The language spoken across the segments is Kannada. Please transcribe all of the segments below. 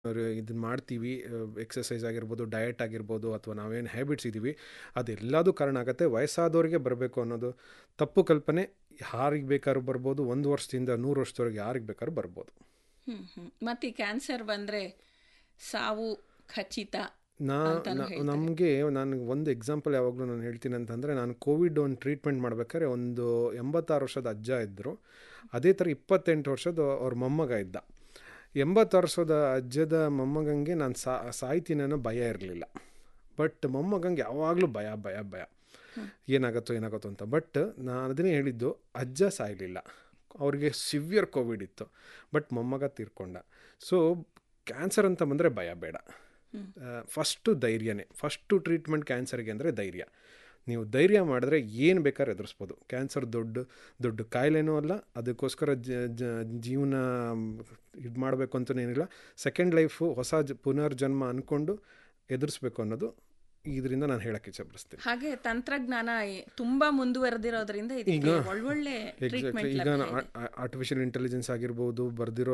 ಇದನ್ನ ಮಾಡ್ತೀವಿ ಎಕ್ಸಸೈಸ್ ಆಗಿರ್ಬೋದು ಡಯಟ್ ಆಗಿರ್ಬೋದು ಅಥವಾ ನಾವೇನು ಹ್ಯಾಬಿಟ್ಸ್ ಇದ್ದೀವಿ ಅದೆಲ್ಲದೂ ಕಾರಣ ಆಗುತ್ತೆ ವಯಸ್ಸಾದವರಿಗೆ ಬರಬೇಕು ಅನ್ನೋದು ತಪ್ಪು ಕಲ್ಪನೆ ಯಾರಿಗೆ ಬೇಕಾದ್ರೂ ಬರ್ಬೋದು ಒಂದು ವರ್ಷದಿಂದ ನೂರು ವರ್ಷದವರೆಗೆ ಯಾರಿಗೆ ಬೇಕಾದ್ರೂ ಬರ್ಬೋದು ಹ್ಮ್ ಹ್ಮ್ ಮತ್ತೆ ಈ ಕ್ಯಾನ್ಸರ್ ಬಂದ್ರೆ ಸಾವು ಖಚಿತ ನಾ ಅಂತಾನೂ ಹೇಳ್ತಾರೆ. ನಮಗೆ ನಾನು ಒಂದು ಎಕ್ಸಾಂಪಲ್ ಯಾವಾಗಲೂ ನಾನು ಹೇಳ್ತೀನಿ ಅಂತಂದರೆ ನಾನು ಕೋವಿಡ್ ಒಂದು ಟ್ರೀಟ್ಮೆಂಟ್ ಮಾಡ್ಬೇಕಾದ್ರೆ ಒಂದು ಎಂಬತ್ತಾರು ವರ್ಷದ ಅಜ್ಜ ಇದ್ದರು ಅದೇ ಥರ ಇಪ್ಪತ್ತೆಂಟು ವರ್ಷದ ಅವ್ರ ಮೊಮ್ಮಗ ಇದ್ದ ಎಂಬತ್ತಾರು ವರ್ಷದ ಅಜ್ಜದ ಮೊಮ್ಮಗಂಗೆ ನಾನು ಸಾ ಸಾಯ್ತೀನಿ ಅನ್ನೋ ಭಯ ಇರಲಿಲ್ಲ ಬಟ್ ಮೊಮ್ಮಗಂಗೆ ಯಾವಾಗಲೂ ಭಯ ಭಯ ಭಯ ಏನಾಗುತ್ತೋ ಏನಾಗುತ್ತೋ ಅಂತ ಬಟ್ ನಾನು ಅದನ್ನೇ ಹೇಳಿದ್ದು ಅಜ್ಜ ಸಾಯಲಿಲ್ಲ ಅವ್ರಿಗೆ ಸಿವಿಯರ್ ಕೋವಿಡ್ ಇತ್ತು ಬಟ್ ಮೊಮ್ಮಗ ತೀರ್ಕೊಂಡ ಸೊ ಕ್ಯಾನ್ಸರ್ ಅಂತ ಬಂದರೆ ಭಯ ಬೇಡ ಫಸ್ಟು ಧೈರ್ಯನೇ ಫಸ್ಟು ಟ್ರೀಟ್ಮೆಂಟ್ ಕ್ಯಾನ್ಸರ್ಗೆ ಅಂದರೆ ಧೈರ್ಯ ನೀವು ಧೈರ್ಯ ಮಾಡಿದ್ರೆ ಏನು ಬೇಕಾದ್ರೂ ಎದುರಿಸ್ಬೋದು ಕ್ಯಾನ್ಸರ್ ದೊಡ್ಡ ದೊಡ್ಡ ಕಾಯಿಲೆನೂ ಅಲ್ಲ ಅದಕ್ಕೋಸ್ಕರ ಜ ಜ- ಜೀವನ ಇದು ಮಾಡಬೇಕು ಅಂತನೇನಿಲ್ಲ ಸೆಕೆಂಡ್ ಲೈಫು ಹೊಸ ಜ ಪುನರ್ಜನ್ಮ ಅಂದ್ಕೊಂಡು ಎದುರಿಸ್ಬೇಕು ಅನ್ನೋದು ಇದರಿಂದ ನಾನು ಹೇಳಕ್ಕೆ ಇಚ್ಛಪಡಿಸ್ತೀನಿ ಹಾಗೆ ತಂತ್ರಜ್ಞಾನ ಈ- ತುಂಬಾ ಮುಂದುವರೆದಿರೋದ್ರಿಂದ ಇದಕ್ಕೆ ಒಳ್ಳೊಳ್ಳೆ ಎಕ್ಸಾಕ್ಟ್ಲಿ ಟ್ರೀಟ್ಮೆಂಟ್ ಈಗ ಆರ್ಟಿಫಿಷಿಯಲ್ ಇಂಟೆಲಿಜೆನ್ಸ್ ಆಗಿರ್ಬೋದು ಬರ್ದಿರೋ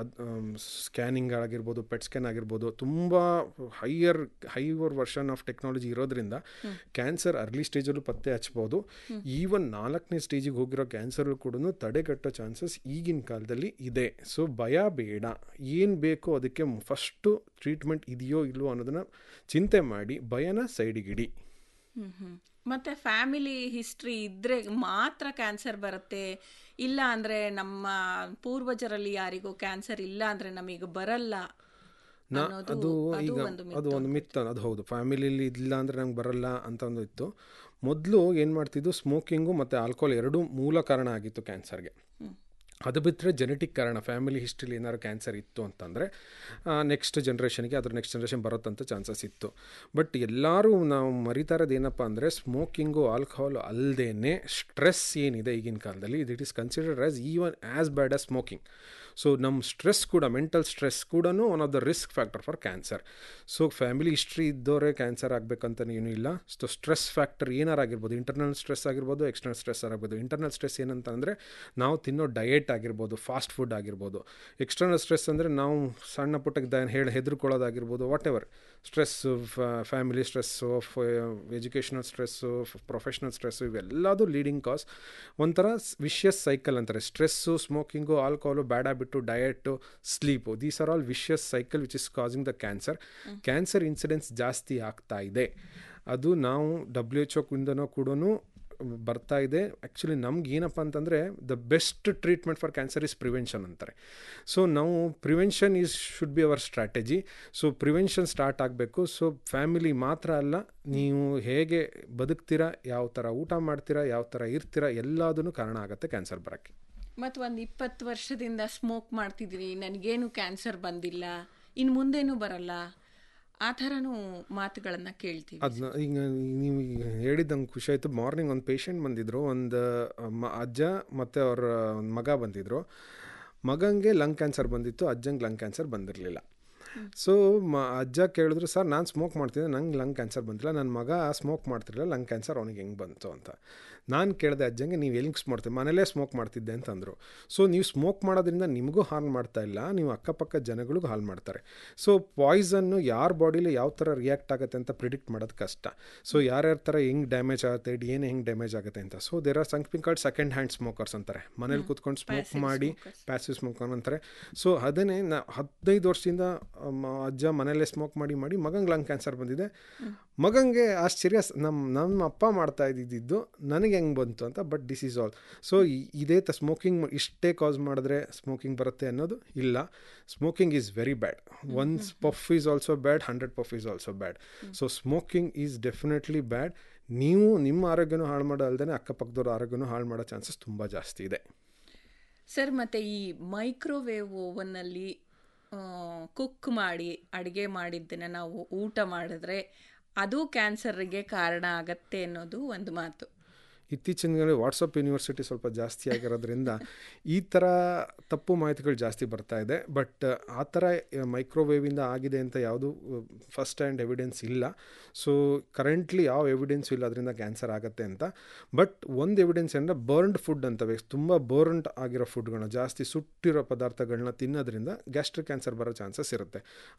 ಸ್ಕ್ಯಾನಿಂಗ್ ಆಗಿರ್ಬೋದು ಪೆಟ್ ಸ್ಕ್ಯಾನ್ ಆಗಿರ್ಬೋದು ತುಂಬ higher higher version of technology ಇರೋದ್ರಿಂದ ಕ್ಯಾನ್ಸರ್ ಅರ್ಲಿ ಸ್ಟೇಜಲ್ಲೂ ಪತ್ತೆ ಹಚ್ಬೋದು ಈವನ್ ನಾಲ್ಕನೇ ಸ್ಟೇಜಿಗೆ ಹೋಗಿರೋ ಕ್ಯಾನ್ಸರ್ ಕೂಡ ತಡೆಗಟ್ಟೋ ಚಾನ್ಸಸ್ ಈಗಿನ ಕಾಲದಲ್ಲಿ ಇದೆ ಸೊ ಭಯ ಬೇಡ ಏನು ಬೇಕೋ ಅದಕ್ಕೆ ಫಸ್ಟು ಟ್ರೀಟ್ಮೆಂಟ್ ಇದೆಯೋ ಇಲ್ವೋ ಅನ್ನೋದನ್ನು ಚಿಂತೆ ಮಾಡಿ ಭಯನ ಸೈಡಿಗಿಡಿ ಹ್ಮ್ ಹ್ಮ್ ಮತ್ತೆ ಫ್ಯಾಮಿಲಿ ಹಿಸ್ಟ್ರಿ ಇದ್ರೆ ಮಾತ್ರ ಕ್ಯಾನ್ಸರ್ ಬರುತ್ತೆ ಇಲ್ಲ ಅಂದ್ರೆ ನಮ್ಮ ಪೂರ್ವಜರಲ್ಲಿ ಯಾರಿಗೂ ಕ್ಯಾನ್ಸರ್ ಇಲ್ಲ ಅಂದ್ರೆ ನಮಗೆ ಬರಲ್ಲ ನಾ ಅನ್ನೋದು ಅದು ಅದು ಈಗ ಒಂದು ಅದು ಒಂದು ಮಿತ್ ಅದು ಹೌದು ಫ್ಯಾಮಿಲಿಲಿ ಇಲ್ಲ ಅಂದರೆ ನಂಗೆ ಬರಲ್ಲ ಅಂತ ಒಂದು ಇತ್ತು ಮೊದಲು ಏನು ಮಾಡ್ತಿದ್ದು ಸ್ಮೋಕಿಂಗು ಮತ್ತು ಆಲ್ಕೋಹಾಲ್ ಎರಡೂ ಮೂಲ ಕಾರಣ ಆಗಿತ್ತು ಕ್ಯಾನ್ಸರ್ಗೆ ಅದು ಬಿಟ್ಟರೆ ಜೆನೆಟಿಕ್ ಕಾರಣ ಫ್ಯಾಮಿಲಿ ಹಿಸ್ಟ್ರಿಲಿ ಏನಾದ್ರು ಕ್ಯಾನ್ಸರ್ ಇತ್ತು ಅಂತಂದರೆ ನೆಕ್ಸ್ಟ್ ಜನ್ರೇಷನ್ಗೆ ಅದ್ರ ನೆಕ್ಸ್ಟ್ ಜನ್ರೇಷನ್ ಬರೋತ್ತಂತ ಚಾನ್ಸಸ್ ಇತ್ತು ಬಟ್ ಎಲ್ಲರೂ ನಾವು ಮರಿತಾ ಇರೋದು ಏನಪ್ಪ ಅಂದರೆ ಸ್ಮೋಕಿಂಗು ಆಲ್ಕೋಹಾಲ್ ಅಲ್ಲದೇ ಸ್ಟ್ರೆಸ್ ಏನಿದೆ ಈಗಿನ ಕಾಲದಲ್ಲಿ it is considered as even as bad as smoking so ನಮ್ಮ ಸ್ಟ್ರೆಸ್ ಕೂಡ ಮೆಂಟಲ್ ಸ್ಟ್ರೆಸ್ ಕೂಡ one of the risk factor for cancer so family history ಇದ್ದವರೇ ಕ್ಯಾನ್ಸರ್ ಆಗಬೇಕಂತ ಏನೂ ಇಲ್ಲ ಸೊ ಸ್ಟ್ರೆಸ್ ಫ್ಯಾಕ್ಟರ್ ಏನಾರು ಆಗಿರ್ಬೋದು ಇಂಟರ್ನಲ್ ಸ್ಟ್ರೆಸ್ ಆಗಿರ್ಬೋದು ಎಕ್ಸ್ಟರ್ನಲ್ ಸ್ಟ್ರೆಸ್ ಆಗಿರ್ಬೋದು ಇಂಟರ್ನಲ್ ಸ್ಟ್ರೆಸ್ ಏನಂತ ಅಂದರೆ ನಾವು ತಿನ್ನೋ ಡಯೆಟ್ ಆಗಿರ್ಬೋದು ಫಾಸ್ಟ್ ಫುಡ್ ಆಗಿರ್ಬೋದು ಎಕ್ಸ್ಟರ್ನಲ್ ಸ್ಟ್ರೆಸ್ ಅಂದರೆ ನಾವು ಸಣ್ಣ ಪುಟ್ಟಕ್ಕೆ ದ ಹೇಳಿ ಹೆದರ್ಕೊಳ್ಳೋದಾಗಿರ್ಬೋದು whatever stress family stress educational stress professional stress ಇವೆಲ್ಲದು ಲೀಡಿಂಗ್ ಕಾಸ್ ಒಂಥರ ವಿಷಿಯಸ್ ಸೈಕಲ್ ಅಂತಾರೆ stress smoking alcohol bad habit diet sleep these are all vicious cycle which is causing the cancer cancer incidence ಜಾಸ್ತಿ ಆಗ್ತಾ ಇದೆ ಅದು ನಾವು ಡಬ್ಲ್ಯೂ ಎಚ್ ಒಕ್ಕಿಂದನೂ ಕೂಡ ಬರ್ತಾ ಇದೆ ಆ್ಯಕ್ಚುಲಿ ನಮ್ಗೆ ಏನಪ್ಪ ಅಂತಂದರೆ the best treatment for cancer is prevention ಅಂತಾರೆ ಸೊ ನಾವು prevention is should be our strategy so prevention start ಆಗಬೇಕು ಸೊ ಫ್ಯಾಮಿಲಿ ಮಾತ್ರ ಅಲ್ಲ ನೀವು ಹೇಗೆ ಬದುಕ್ತೀರಾ ಯಾವ ಥರ ಊಟ ಮಾಡ್ತೀರಾ ಯಾವ ಥರ ಇರ್ತೀರಾ ಎಲ್ಲದೂ ಕಾರಣ ಆಗುತ್ತೆ ಕ್ಯಾನ್ಸರ್ ಬರೋಕ್ಕೆ ಮತ್ತು ಒಂದು ಇಪ್ಪತ್ತು ವರ್ಷದಿಂದ ಸ್ಮೋಕ್ ಮಾಡ್ತಿದ್ದೀನಿ ನನಗೇನು ಕ್ಯಾನ್ಸರ್ ಬಂದಿಲ್ಲ ಇನ್ನು ಮುಂದೇನು ಬರಲ್ಲ ಆ ಥರನೂ ಮಾತುಗಳನ್ನ ಕೇಳ್ತೀವಿ ಅದನ್ನ ಈಗ ನೀವು ಈಗ ಹೇಳಿದಂಗೆ ಖುಷಿ ಆಯಿತು ಮಾರ್ನಿಂಗ್ ಒಂದು ಪೇಷಂಟ್ ಬಂದಿದ್ದರು ಒಂದು ಮ ಅಜ್ಜ ಮತ್ತು ಅವ್ರ ಒಂದು ಮಗ ಬಂದಿದ್ದರು ಮಗಂಗೆ ಲಂಗ್ ಕ್ಯಾನ್ಸರ್ ಬಂದಿತ್ತು ಅಜ್ಜಂಗೆ ಲಂಗ್ ಕ್ಯಾನ್ಸರ್ ಬಂದಿರಲಿಲ್ಲ ಸೊ ಮ ಅಜ್ಜ ಕೇಳಿದ್ರು ಸರ್ ನಾನು ಸ್ಮೋಕ್ ಮಾಡ್ತಿದ್ದೆ ನಂಗೆ ಲಂಗ್ ಕ್ಯಾನ್ಸರ್ ಬಂದಿಲ್ಲ ನನ್ನ ಮಗ ಸ್ಮೋಕ್ ಮಾಡ್ತಿರಲಿಲ್ಲ ಲಂಗ್ ಕ್ಯಾನ್ಸರ್ ಅವನಿಗೆ ಹೆಂಗೆ ಬಂತು ಅಂತ ನಾನು ಕೇಳಿದೆ ಅಜ್ಜಂಗೆ ನೀವು ಎಲ್ಲಿ ಸ್ಮೋಕ್ ಮನೇಲೇ ಸ್ಮೋಕ್ ಮಾಡ್ತಿದ್ದೆ ಅಂತಂದರು ಸೊ ನೀವು ಸ್ಮೋಕ್ ಮಾಡೋದ್ರಿಂದ ನಿಮಗೂ ಹಾರ್ಮ್ ಮಾಡ್ತಾ ಇಲ್ಲ ನೀವು ಅಕ್ಕಪಕ್ಕ ಜನಗಳಿಗೂ ಹಾಳು ಮಾಡ್ತಾರೆ ಸೊ ಪಾಯ್ಸನ್ನು ಯಾರ ಬಾಡಿಲಿ ಯಾವ ಥರ ರಿಯಾಕ್ಟ್ ಆಗುತ್ತೆ ಅಂತ ಪ್ರಿಡಿಕ್ಟ್ ಮಾಡೋದು ಕಷ್ಟ ಸೊ ಯಾರ್ಯಾರ ಥರ ಹೆಂಗೆ ಡ್ಯಾಮೇಜ್ ಆಗುತ್ತೆ ಡಿ ಎನ್ ಹೆಂಗೆ ಡ್ಯಾಮೇಜ್ ಆಗುತ್ತೆ ಅಂತ so there are something called second hand smokers ಅಂತಾರೆ ಮನೇಲಿ ಕೂತ್ಕೊಂಡು ಸ್ಮೋಕ್ ಮಾಡಿ ಪ್ಯಾಸಿವ್ ಸ್ಮೋಕ್ ಅಂತಾರೆ ಸೊ ಅದನ್ನೇ ನಾ ಹದಿನೈದು ವರ್ಷದಿಂದ ಮ- ಅಜ್ಜ ಮನೇಲೆ ಸ್ಮೋಕ್ ಮಾಡಿ ಮಾಡಿ ಮಗಂಗೆ ಲಂಗ್ ಕ್ಯಾನ್ಸರ್ ಬಂದಿದೆ ಮಗಂಗೆ ಆಶ್ಚರ್ಯ ಸ್- ನಮ್ಮ ನಮ್ಮ ಅಪ್ಪ ಮಾಡ್ತಾ ಇದ್ದಿದ್ದು ನನಗೆ ಹೆಂಗೆ ಬಂತು ಅಂತ but this is all so ಇದೇ ತ ಸ್ಮೋಕಿಂಗ್ ಇಷ್ಟೇ ಕಾಸ್ ಮಾಡಿದ್ರೆ ಸ್ಮೋಕಿಂಗ್ ಬರುತ್ತೆ ಅನ್ನೋದು ಇಲ್ಲ smoking is very bad once puff is also bad hundred puff is also bad so smoking is definitely bad ನೀವು ನಿಮ್ಮ ಆರೋಗ್ಯನೂ ಹಾಳು ಮಾಡೋ ಅಲ್ಲದೆ ಅಕ್ಕಪಕ್ಕದವ್ರ ಆರೋಗ್ಯನೂ ಹಾಳು ಮಾಡೋ ಚಾನ್ಸಸ್ ತುಂಬ ಜಾಸ್ತಿ ಇದೆ ಸರ್ ಮತ್ತು ಈ ಮೈಕ್ರೋವೇವ್ ಓವನ್ನಲ್ಲಿ ಕುಕ್ ಮಾಡಿ ಅಡುಗೆ ಮಾಡಿದ್ದನ್ನು ನಾವು ಊಟ ಮಾಡಿದ್ರೆ ಅದು ಕ್ಯಾನ್ಸರ್ಗೆ ಕಾರಣ ಆಗತ್ತೆ ಅನ್ನೋದು ಒಂದು ಮಾತು ಇತ್ತೀಚಿನ ದಿನಗಳಲ್ಲಿ ವಾಟ್ಸಪ್ ಯೂನಿವರ್ಸಿಟಿ ಸ್ವಲ್ಪ ಜಾಸ್ತಿ ಆಗಿರೋದ್ರಿಂದ ಈ ಥರ ತಪ್ಪು ಮಾಹಿತಿಗಳು ಜಾಸ್ತಿ ಬರ್ತಾ ಇದೆ ಬಟ್ ಆ ಥರ ಮೈಕ್ರೋವೇವಿಂದ ಆಗಿದೆ ಅಂತ ಯಾವುದು ಫಸ್ಟ್ ಹ್ಯಾಂಡ್ ಎವಿಡೆನ್ಸ್ ಇಲ್ಲ ಸೊ ಕರೆಂಟ್ಲಿ ಯಾವ ಎವಿಡೆನ್ಸ್ ಇಲ್ಲ ಅದರಿಂದ ಕ್ಯಾನ್ಸರ್ ಆಗುತ್ತೆ ಅಂತ ಬಟ್ ಒಂದು ಎವಿಡೆನ್ಸ್ ಅಂದರೆ ಬರ್ನ್ಡ್ ಫುಡ್ ಅಂತವೆ ತುಂಬ ಬರ್ನ್ಡ್ ಆಗಿರೋ ಫುಡ್ಗಳನ್ನ ಜಾಸ್ತಿ ಸುಟ್ಟಿರೋ ಪದಾರ್ಥಗಳನ್ನ ತಿನ್ನೋದ್ರಿಂದ ಗ್ಯಾಸ್ಟ್ರಿಕ್ ಕ್ಯಾನ್ಸರ್ ಬರೋ ಚಾನ್ಸಸ್ ಇರುತ್ತೆ